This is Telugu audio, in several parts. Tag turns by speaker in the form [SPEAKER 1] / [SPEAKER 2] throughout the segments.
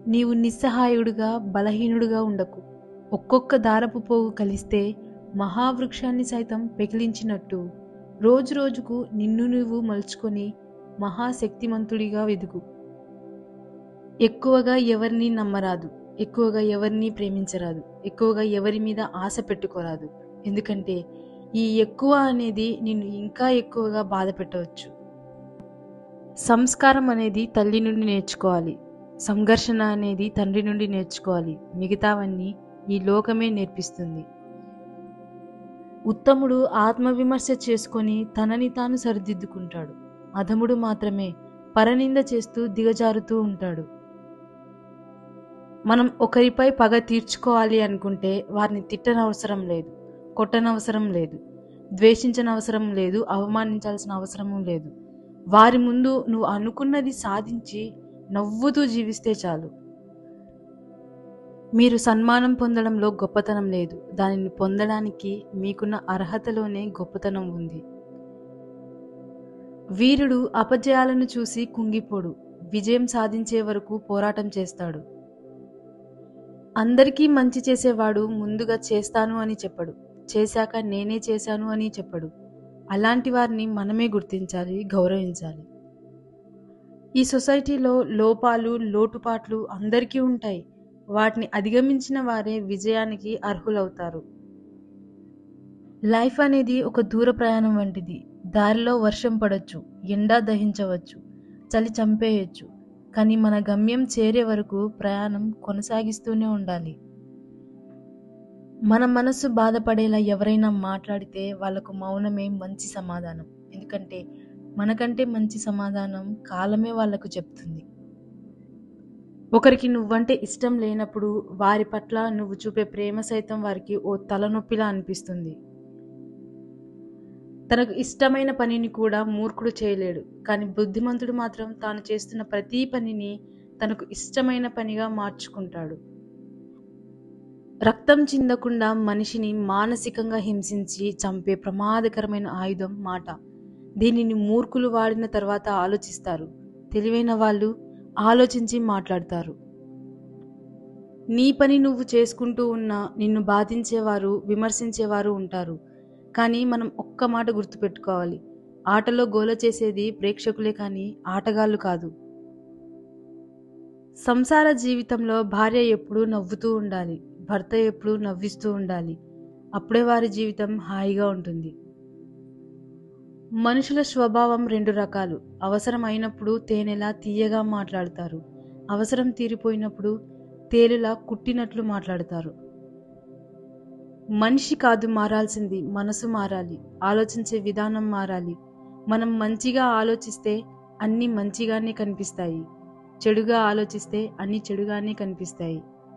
[SPEAKER 1] నీవు నిస్సహాయుడుగా బలహీనుడుగా ఉండకు ఒక్కొక్క దారపు పోగు కలిస్తే మహావృక్షాన్ని సైతం పెకిలించినట్టు రోజు రోజుకు నిన్ను నువ్వు మలుచుకొని మహాశక్తిమంతుడిగా వెదుగు ఎక్కువగా ఎవరిని నమ్మరాదు ఎక్కువగా ఎవరిని ప్రేమించరాదు ఎక్కువగా ఎవరి మీద ఆశ పెట్టుకోరాదు ఎందుకంటే ఈ ఎక్కువ అనేది నిన్ను ఇంకా ఎక్కువగా బాధ పెట్టవచ్చు సంస్కారం అనేది తల్లి నుండి నేర్చుకోవాలి సంఘర్షణ అనేది తండ్రి నుండి నేర్చుకోవాలి మిగతావన్నీ ఈ లోకమే నేర్పిస్తుంది ఉత్తముడు ఆత్మవిమర్శ చేసుకొని తనని తాను సరిదిద్దుకుంటాడు అధముడు మాత్రమే పరనింద చేస్తూ దిగజారుతూ ఉంటాడు మనం ఒకరిపై పగ తీర్చుకోవాలి అనుకుంటే వారిని తిట్టనవసరం లేదు కొట్టనవసరం లేదు ద్వేషించనవసరం లేదు అవమానించాల్సిన అవసరము లేదు వారి ముందు నువ్వు అనుకున్నది సాధించి నవ్వుతూ జీవిస్తే చాలు మీరు సన్మానం పొందడంలో గొప్పతనం లేదు దానిని పొందడానికి మీకున్న అర్హతలోనే గొప్పతనం ఉంది వీరుడు అపజయాలను చూసి కుంగిపోడు విజయం సాధించే వరకు పోరాటం చేస్తాడు అందరికీ మంచి చేసేవాడు ముందుగా చేస్తాను అని చెప్పడు చేశాక నేనే చేశాను అని చెప్పడు అలాంటి వారిని మనమే గుర్తించాలి గౌరవించాలి ఈ సొసైటీలో లోపాలు లోటుపాట్లు అందరికీ ఉంటాయి వాటిని అధిగమించిన వారే విజయానికి అర్హులవుతారు లైఫ్ అనేది ఒక దూర ప్రయాణం వంటిది దారిలో వర్షం పడవచ్చు ఎండా దహించవచ్చు చలి చంపేయచ్చు కానీ మన గమ్యం చేరే వరకు ప్రయాణం కొనసాగిస్తూనే ఉండాలి మన మనసు బాధపడేలా ఎవరైనా మాట్లాడితే వాళ్లకు మౌనమే మంచి సమాధానం ఎందుకంటే మనకంటే మంచి సమాధానం కాలమే వాళ్లకు చెప్తుంది ఒకరికి నువ్వంటే ఇష్టం లేనప్పుడు వారి పట్ల నువ్వు చూపే ప్రేమ సైతం వారికి ఓ తలనొప్పిలా అనిపిస్తుంది తనకు ఇష్టమైన పనిని కూడా మూర్ఖుడు చేయలేడు కానీ బుద్ధిమంతుడు మాత్రం తాను చేస్తున్న ప్రతి పనిని తనకు ఇష్టమైన పనిగా మార్చుకుంటాడు రక్తం చిందకుండా మనిషిని మానసికంగా హింసించి చంపే ప్రమాదకరమైన ఆయుధం మాట దీనిని మూర్ఖులు వాడిన తర్వాత ఆలోచిస్తారు తెలివైన వాళ్ళు ఆలోచించి మాట్లాడతారు నీ పని నువ్వు చేసుకుంటూ ఉన్నా నిన్ను బాధించేవారు విమర్శించేవారు ఉంటారు కానీ మనం ఒక్క మాట గుర్తుపెట్టుకోవాలి ఆటలో గోల చేసేది ప్రేక్షకులే కానీ ఆటగాళ్ళు కాదు సంసార జీవితంలో భార్య ఎప్పుడూ నవ్వుతూ ఉండాలి భర్త ఎప్పుడూ నవ్విస్తూ ఉండాలి అప్పుడే వారి జీవితం హాయిగా ఉంటుంది మనుషుల స్వభావం రెండు రకాలు అవసరం అయినప్పుడు తేనెలా తీయగా మాట్లాడతారు అవసరం తీరిపోయినప్పుడు తేలులా కుట్టినట్లు మాట్లాడతారు మనిషి కాదు మారాల్సింది మనసు మారాలి ఆలోచించే విధానం మారాలి మనం మంచిగా ఆలోచిస్తే అన్ని మంచిగానే కనిపిస్తాయి చెడుగా ఆలోచిస్తే అన్ని చెడుగానే కనిపిస్తాయి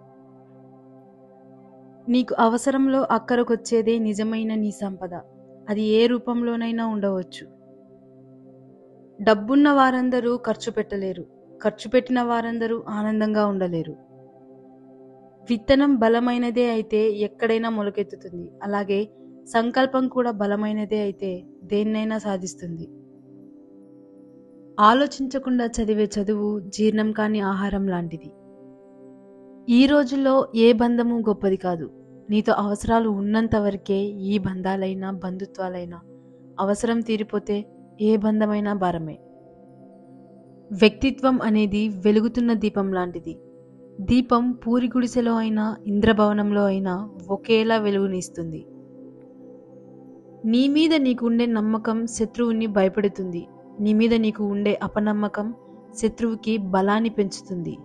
[SPEAKER 1] నీకు అవసరంలో అక్కరకొచ్చేదే నిజమైన నీ సంపద అది ఏ రూపంలోనైనా ఉండవచ్చు డబ్బున్న వారందరూ ఖర్చు పెట్టలేరు ఖర్చు పెట్టిన వారందరూ ఆనందంగా ఉండలేరు విత్తనం బలమైనదే అయితే ఎక్కడైనా మొలకెత్తుతుంది అలాగే సంకల్పం కూడా బలమైనదే అయితే దేన్నైనా సాధిస్తుంది ఆలోచించకుండా చదివే చదువు జీర్ణం కాని ఆహారం లాంటిది ఈ రోజుల్లో ఏ బంధము గొప్పది కాదు నీతో అవసరాలు ఉన్నంత వరకే ఈ బంధాలైనా బంధుత్వాలైనా అవసరం తీరిపోతే ఏ బంధమైనా భారమే వ్యక్తిత్వం అనేది వెలుగుతున్న దీపం లాంటిది దీపం పూరి గుడిసెలో అయినా ఇంద్రభవనంలో అయినా ఒకేలా వెలుగునిస్తుంది నీ మీద నీకు ఉండే నమ్మకం శత్రువుని భయపెడుతుంది నీ మీద నీకు ఉండే అపనమ్మకం శత్రువుకి బలాన్ని పెంచుతుంది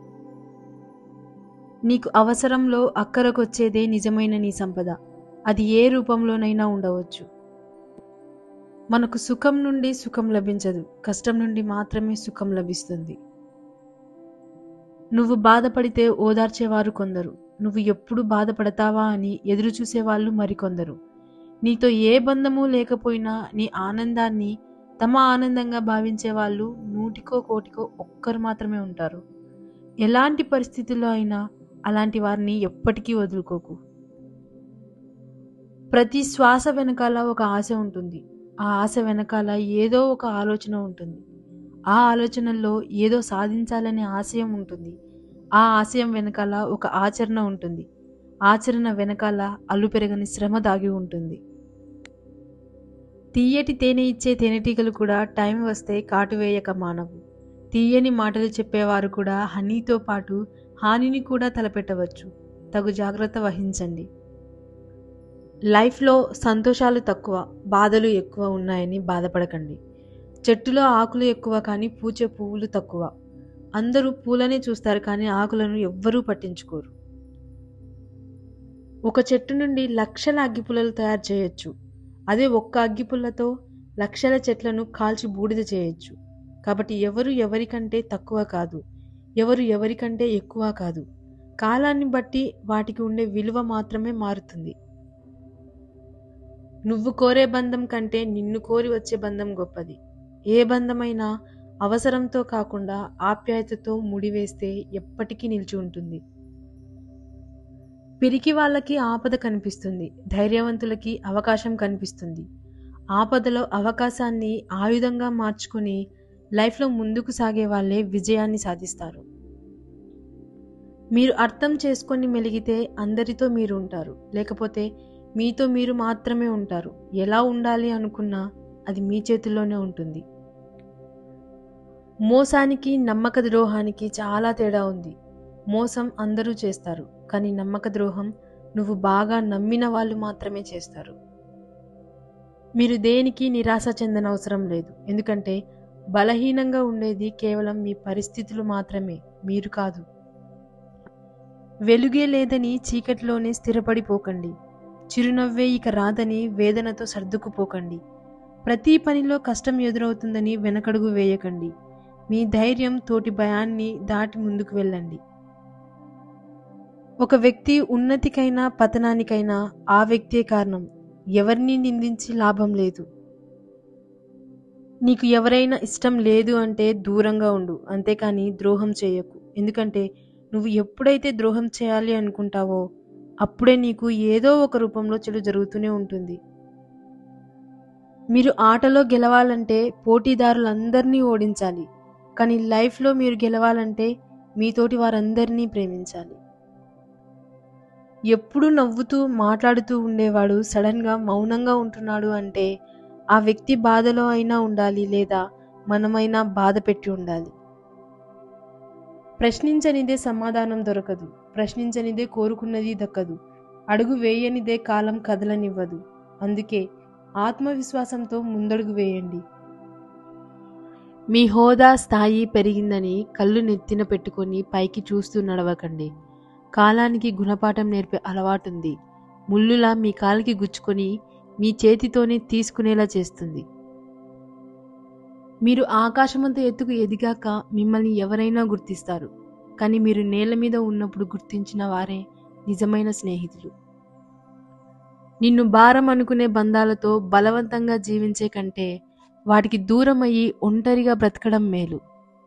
[SPEAKER 1] నీకు అవసరంలో అక్కరకొచ్చేదే నిజమైన నీ సంపద అది ఏ రూపంలోనైనా ఉండవచ్చు మనకు సుఖం నుండి సుఖం లభించదు కష్టం నుండి మాత్రమే సుఖం లభిస్తుంది నువ్వు బాధపడితే ఓదార్చేవారు కొందరు నువ్వు ఎప్పుడు బాధపడతావా అని ఎదురు చూసేవాళ్ళు మరికొందరు నీతో ఏ బంధము లేకపోయినా నీ ఆనందాన్ని తమ ఆనందంగా భావించే వాళ్ళు నూటికో కోటికో ఒక్కరు మాత్రమే ఉంటారు ఎలాంటి పరిస్థితుల్లో అయినా అలాంటి వారిని ఎప్పటికీ వదులుకోకు ప్రతి శ్వాస వెనకాల ఒక ఆశ ఉంటుంది ఆ ఆశ వెనకాల ఏదో ఒక ఆలోచన ఉంటుంది ఆ ఆలోచనల్లో ఏదో సాధించాలనే ఆశయం ఉంటుంది ఆ ఆశయం వెనకాల ఒక ఆచరణ ఉంటుంది ఆచరణ వెనకాల అల్లు పెరగని శ్రమ దాగి ఉంటుంది తీయటి తేనె ఇచ్చే తేనెటీగలు కూడా టైం వస్తే కాటువేయక మానవు తీయని మాటలు చెప్పేవారు కూడా హనీతో పాటు హానిని కూడా తలపెట్టవచ్చు తగు జాగ్రత్త వహించండి లైఫ్లో సంతోషాలు తక్కువ బాధలు ఎక్కువ ఉన్నాయని బాధపడకండి చెట్టులో ఆకులు ఎక్కువ కానీ పూచే పువ్వులు తక్కువ అందరూ పూలనే చూస్తారు కానీ ఆకులను ఎవ్వరూ పట్టించుకోరు ఒక చెట్టు నుండి లక్షల అగ్గిపుల్లలు తయారు చేయొచ్చు అదే ఒక్క అగ్గిపుల్లతో లక్షల చెట్లను కాల్చి బూడిద చేయొచ్చు కాబట్టి ఎవరు ఎవరికంటే తక్కువ కాదు ఎవరు ఎవరికంటే ఎక్కువ కాదు కాలాన్ని బట్టి వాటికి ఉండే విలువ మాత్రమే మారుతుంది నువ్వు కోరే బంధం కంటే నిన్ను కోరి వచ్చే బంధం గొప్పది ఏ బంధమైనా అవసరంతో కాకుండా ఆప్యాయతతో ముడివేస్తే ఎప్పటికీ నిలిచి ఉంటుంది పిరికి వాళ్ళకి ఆపద కనిపిస్తుంది ధైర్యవంతులకి అవకాశం కనిపిస్తుంది ఆపదలో అవకాశాన్ని ఆయుధంగా మార్చుకొని లైఫ్లో ముందుకు సాగే వాళ్ళే విజయాన్ని సాధిస్తారు మీరు అర్థం చేసుకొని మెలిగితే అందరితో మీరు ఉంటారు లేకపోతే మీతో మీరు మాత్రమే ఉంటారు ఎలా ఉండాలి అనుకున్నా అది మీ చేతుల్లోనే ఉంటుంది మోసానికి నమ్మక ద్రోహానికి చాలా తేడా ఉంది మోసం అందరూ చేస్తారు కానీ నమ్మక ద్రోహం నువ్వు బాగా నమ్మిన వాళ్ళు మాత్రమే చేస్తారు మీరు దేనికి నిరాశ చెందనవసరం లేదు ఎందుకంటే బలహీనంగా ఉండేది కేవలం మీ పరిస్థితులు మాత్రమే మీరు కాదు వెలుగే లేదని చీకటిలోనే స్థిరపడిపోకండి చిరునవ్వే ఇక రాదని వేదనతో సర్దుకుపోకండి ప్రతి పనిలో కష్టం ఎదురవుతుందని వెనకడుగు వేయకండి మీ ధైర్యం తోటి భయాన్ని దాటి ముందుకు వెళ్ళండి ఒక వ్యక్తి ఉన్నతికైనా పతనానికైనా ఆ వ్యక్తే కారణం ఎవరిని నిందించి లాభం లేదు నీకు ఎవరైనా ఇష్టం లేదు అంటే దూరంగా ఉండు అంతేకాని ద్రోహం చేయకు ఎందుకంటే నువ్వు ఎప్పుడైతే ద్రోహం చేయాలి అనుకుంటావో అప్పుడే నీకు ఏదో ఒక రూపంలో చెడు జరుగుతూనే ఉంటుంది మీరు ఆటలో గెలవాలంటే పోటీదారులందరినీ ఓడించాలి కానీ లైఫ్లో మీరు గెలవాలంటే మీతోటి వారందరినీ ప్రేమించాలి ఎప్పుడు నవ్వుతూ మాట్లాడుతూ ఉండేవాడు సడన్గా మౌనంగా ఉంటున్నాడు అంటే ఆ వ్యక్తి బాధలో అయినా ఉండాలి లేదా మనమైనా బాధ పెట్టి ఉండాలి ప్రశ్నించనిదే సమాధానం దొరకదు ప్రశ్నించనిదే కోరుకున్నది దక్కదు అడుగు వేయనిదే కాలం కదలనివ్వదు అందుకే ఆత్మవిశ్వాసంతో ముందడుగు వేయండి మీ హోదా స్థాయి పెరిగిందని కళ్ళు నెత్తిన పెట్టుకొని పైకి చూస్తూ నడవకండి కాలానికి గుణపాఠం నేర్పే అలవాటుంది ముళ్ళులా మీ కాలికి గుచ్చుకొని మీ చేతితోనే తీసుకునేలా చేస్తుంది మీరు ఆకాశమంత ఎత్తుకు ఎదిగాక మిమ్మల్ని ఎవరైనా గుర్తిస్తారు కానీ మీరు నేల మీద ఉన్నప్పుడు గుర్తించిన వారే నిజమైన స్నేహితులు నిన్ను భారం అనుకునే బంధాలతో బలవంతంగా జీవించే కంటే వాటికి దూరం అయ్యి ఒంటరిగా బ్రతకడం మేలు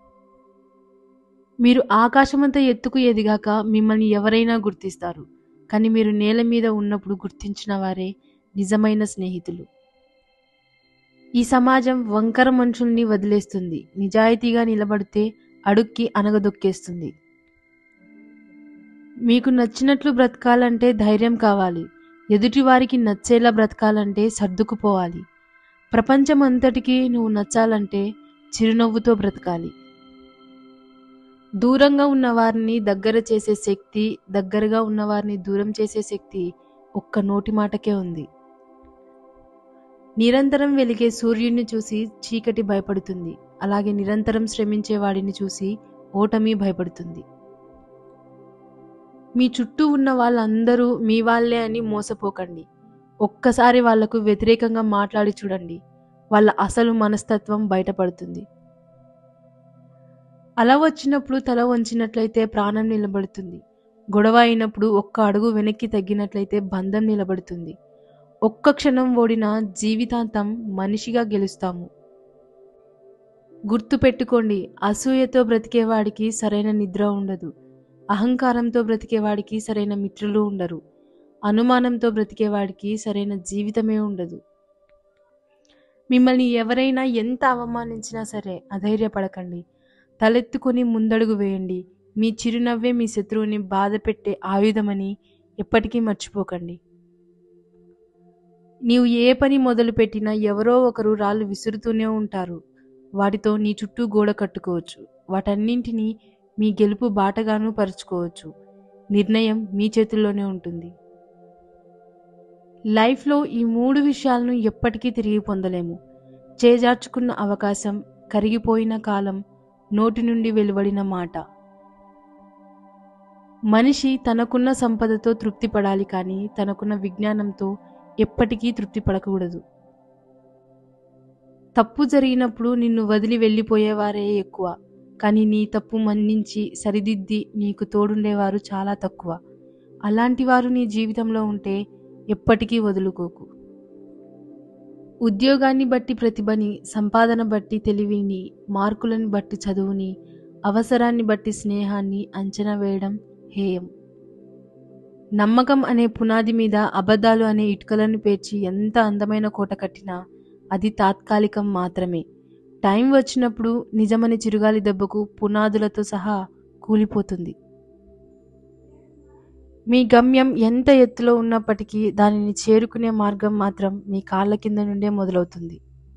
[SPEAKER 1] మీరు ఆకాశమంత ఎత్తుకు ఎదిగాక మిమ్మల్ని ఎవరైనా గుర్తిస్తారు కానీ మీరు నేల మీద ఉన్నప్పుడు గుర్తించిన వారే నిజమైన స్నేహితులు ఈ సమాజం వంకర మనుషుల్ని వదిలేస్తుంది నిజాయితీగా నిలబడితే అడుక్కి అనగదొక్కేస్తుంది మీకు నచ్చినట్లు బ్రతకాలంటే ధైర్యం కావాలి ఎదుటివారికి నచ్చేలా బ్రతకాలంటే సర్దుకుపోవాలి ప్రపంచం అంతటికీ నువ్వు నచ్చాలంటే చిరునవ్వుతో బ్రతకాలి దూరంగా ఉన్న వారిని దగ్గర చేసే శక్తి దగ్గరగా ఉన్న వారిని దూరం చేసే శక్తి ఒక్క నోటి మాటకే ఉంది నిరంతరం వెలిగే సూర్యుడిని చూసి చీకటి భయపడుతుంది అలాగే నిరంతరం శ్రమించే వాడిని చూసి ఓటమి భయపడుతుంది మీ చుట్టూ ఉన్న వాళ్ళందరూ మీ వాళ్ళే అని మోసపోకండి ఒక్కసారి వాళ్లకు వ్యతిరేకంగా మాట్లాడి చూడండి వాళ్ళ అసలు మనస్తత్వం బయటపడుతుంది అల వచ్చినప్పుడు తల వంచినట్లయితే ప్రాణం నిలబడుతుంది గొడవ అయినప్పుడు ఒక్క అడుగు వెనక్కి తగ్గినట్లయితే బంధం నిలబడుతుంది ఒక్క క్షణం ఓడిన జీవితాంతం మనిషిగా గెలుస్తాము గుర్తు పెట్టుకోండి అసూయతో బ్రతికేవాడికి సరైన నిద్ర ఉండదు అహంకారంతో బ్రతికేవాడికి సరైన మిత్రులు ఉండరు అనుమానంతో బ్రతికేవాడికి సరైన జీవితమే ఉండదు మిమ్మల్ని ఎవరైనా ఎంత అవమానించినా సరే అధైర్యపడకండి తలెత్తుకొని ముందడుగు వేయండి మీ చిరునవ్వే మీ శత్రువుని బాధ పెట్టే ఆయుధమని ఎప్పటికీ మర్చిపోకండి నీవు ఏ పని మొదలుపెట్టినా ఎవరో ఒకరు రాళ్ళు విసురుతూనే ఉంటారు వాటితో నీ చుట్టూ గోడ కట్టుకోవచ్చు వాటన్నింటినీ మీ గెలుపు బాటగాను పరుచుకోవచ్చు నిర్ణయం మీ చేతుల్లోనే ఉంటుంది లైఫ్లో ఈ మూడు విషయాలను ఎప్పటికీ తిరిగి పొందలేము చేజార్చుకున్న అవకాశం కరిగిపోయిన కాలం నోటి నుండి వెలువడిన మాట మనిషి తనకున్న సంపదతో తృప్తి పడాలి కానీ తనకున్న విజ్ఞానంతో ఎప్పటికీ తృప్తి పడకూడదు తప్పు జరిగినప్పుడు నిన్ను వదిలి వెళ్ళిపోయేవారే ఎక్కువ కానీ నీ తప్పు మన్నించి సరిదిద్ది నీకు తోడుండేవారు చాలా తక్కువ అలాంటి వారు నీ జీవితంలో ఉంటే ఎప్పటికీ వదులుకోకు ఉద్యోగాన్ని బట్టి ప్రతిభని సంపాదన బట్టి తెలివిని మార్కులను బట్టి చదువుని అవసరాన్ని బట్టి స్నేహాన్ని అంచనా వేయడం హేయం నమ్మకం అనే పునాది మీద అబద్ధాలు అనే ఇటుకలను పేర్చి ఎంత అందమైన కోట కట్టినా అది తాత్కాలికం మాత్రమే టైం వచ్చినప్పుడు నిజమని చిరుగాలి దెబ్బకు పునాదులతో సహా కూలిపోతుంది మీ గమ్యం ఎంత ఎత్తులో ఉన్నప్పటికీ దానిని చేరుకునే మార్గం మాత్రం మీ కాళ్ళ కింద నుండే మొదలవుతుంది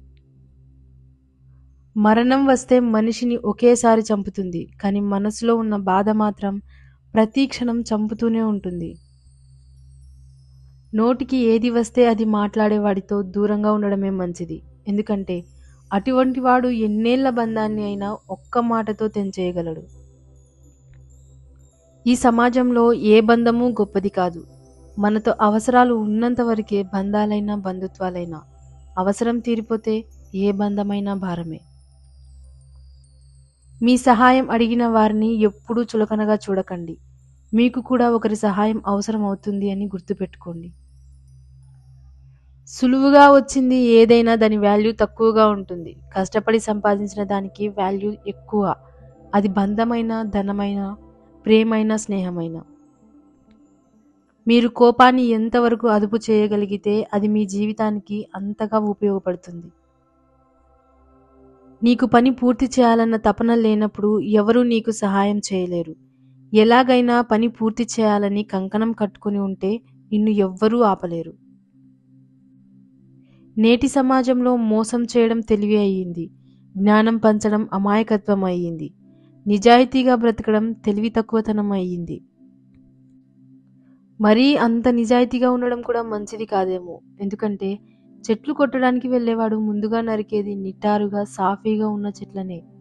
[SPEAKER 1] మరణం వస్తే మనిషిని ఒకేసారి చంపుతుంది కానీ మనసులో ఉన్న బాధ మాత్రం ప్రతి క్షణం చంపుతూనే ఉంటుంది నోటికి ఏది వస్తే అది మాట్లాడేవాడితో దూరంగా ఉండడమే మంచిది ఎందుకంటే అటువంటి వాడు ఎన్నేళ్ల బంధాన్ని అయినా ఒక్క మాటతో తెంచేయగలడు ఈ సమాజంలో ఏ బంధము గొప్పది కాదు మనతో అవసరాలు ఉన్నంత వరకే బంధాలైనా బంధుత్వాలైనా అవసరం తీరిపోతే ఏ బంధమైనా భారమే మీ సహాయం అడిగిన వారిని ఎప్పుడూ చులకనగా చూడకండి మీకు కూడా ఒకరి సహాయం అవసరం అవుతుంది అని గుర్తుపెట్టుకోండి సులువుగా వచ్చింది ఏదైనా దాని వాల్యూ తక్కువగా ఉంటుంది కష్టపడి సంపాదించిన దానికి వాల్యూ ఎక్కువ అది బంధమైన ధనమైన ప్రేమైన స్నేహమైన మీరు కోపాన్ని ఎంతవరకు అదుపు చేయగలిగితే అది మీ జీవితానికి అంతగా ఉపయోగపడుతుంది నీకు పని పూర్తి చేయాలన్న తపన లేనప్పుడు ఎవరూ నీకు సహాయం చేయలేరు ఎలాగైనా పని పూర్తి చేయాలని కంకణం కట్టుకుని ఉంటే నిన్ను ఎవ్వరూ ఆపలేరు నేటి సమాజంలో మోసం చేయడం తెలివి అయ్యింది జ్ఞానం పంచడం అమాయకత్వం అయ్యింది నిజాయితీగా బ్రతకడం తెలివి తక్కువతనం అయ్యింది మరీ అంత నిజాయితీగా ఉండడం కూడా మంచిది కాదేమో ఎందుకంటే చెట్లు కొట్టడానికి వెళ్ళేవాడు ముందుగా నరికేది నిటారుగా సాఫీగా ఉన్న చెట్లనే